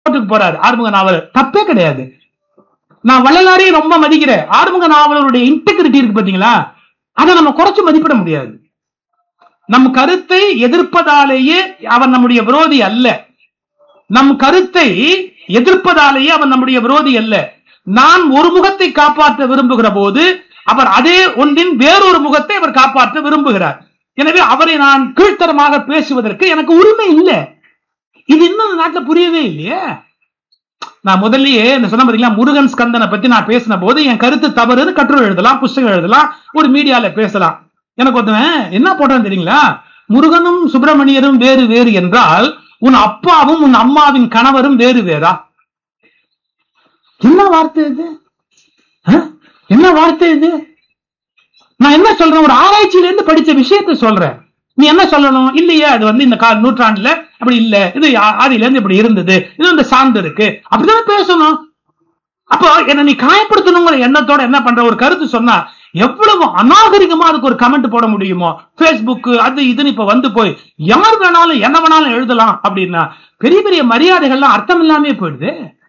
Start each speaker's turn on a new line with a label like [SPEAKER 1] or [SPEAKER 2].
[SPEAKER 1] கோர்ட்டுக்கு போறாரு ஆறுமுக நாவலர் தப்பே கிடையாது நான் வள்ளலாரையும் ரொம்ப மதிக்கிறேன் ஆறுமுக நாவலருடைய இன்டெகிரிட்டி இருக்கு பாத்தீங்களா அதை நம்ம குறைச்சு மதிப்பிட முடியாது நம் கருத்தை எதிர்ப்பதாலேயே அவன் நம்முடைய விரோதி அல்ல நம் கருத்தை எதிர்ப்பதாலேயே அவன் நம்முடைய விரோதி அல்ல நான் ஒரு முகத்தை காப்பாற்ற விரும்புகிற போது அவர் அதே ஒன்றின் வேறொரு முகத்தை அவர் காப்பாற்ற விரும்புகிறார் எனவே அவரை நான் கீழ்த்தரமாக பேசுவதற்கு எனக்கு உரிமை இல்லை இது இன்னும் இந்த நாட்டுல புரியவே இல்லையே நான் முதல்லயே இந்த சொன்ன பாத்தீங்களா முருகன் ஸ்கந்தனை பத்தி நான் பேசின போது என் கருத்து தவறுன்னு கட்டுரை எழுதலாம் புஸ்தகம் எழுதலாம் ஒரு மீடியால பேசலாம் எனக்கு ஒருத்தவன் என்ன போட்டான் தெரியுங்களா முருகனும் சுப்பிரமணியரும் வேறு வேறு என்றால் உன் அப்பாவும் உன் அம்மாவின் கணவரும் வேறு வேறா என்ன வார்த்தை இது அஹ்? என்ன வார்த்தை இது நான் என்ன சொல்றேன் ஒரு ஆராய்ச்சியில இருந்து படிச்ச விஷயத்தை சொல்றேன் நீ என்ன சொல்லணும் இல்லையே அது வந்து இந்த கால நூற்றாண்டுல அப்படி இல்ல இது ஆ- ஆதியில இருந்து இப்படி இருந்தது இது இந்த சார்ந்து இருக்கு அப்படிதானே பேசணும் அப்போ என்ன நீ காயப்படுத்தணுங்கிற எண்ணத்தோட என்ன பண்ற ஒரு கருத்து சொன்னா எவ்வளவு அநாகரிகமா அதுக்கு ஒரு கமெண்ட் போட முடியுமோ Facebook அது இதுன்னு இப்ப வந்து போய் யார் வேணாலும் என்ன வேணாலும் எழுதலாம் அப்படின்னா பெரிய பெரிய மரியாதைகள்லாம் அர்த்தம் இல்லாமே போயிடுது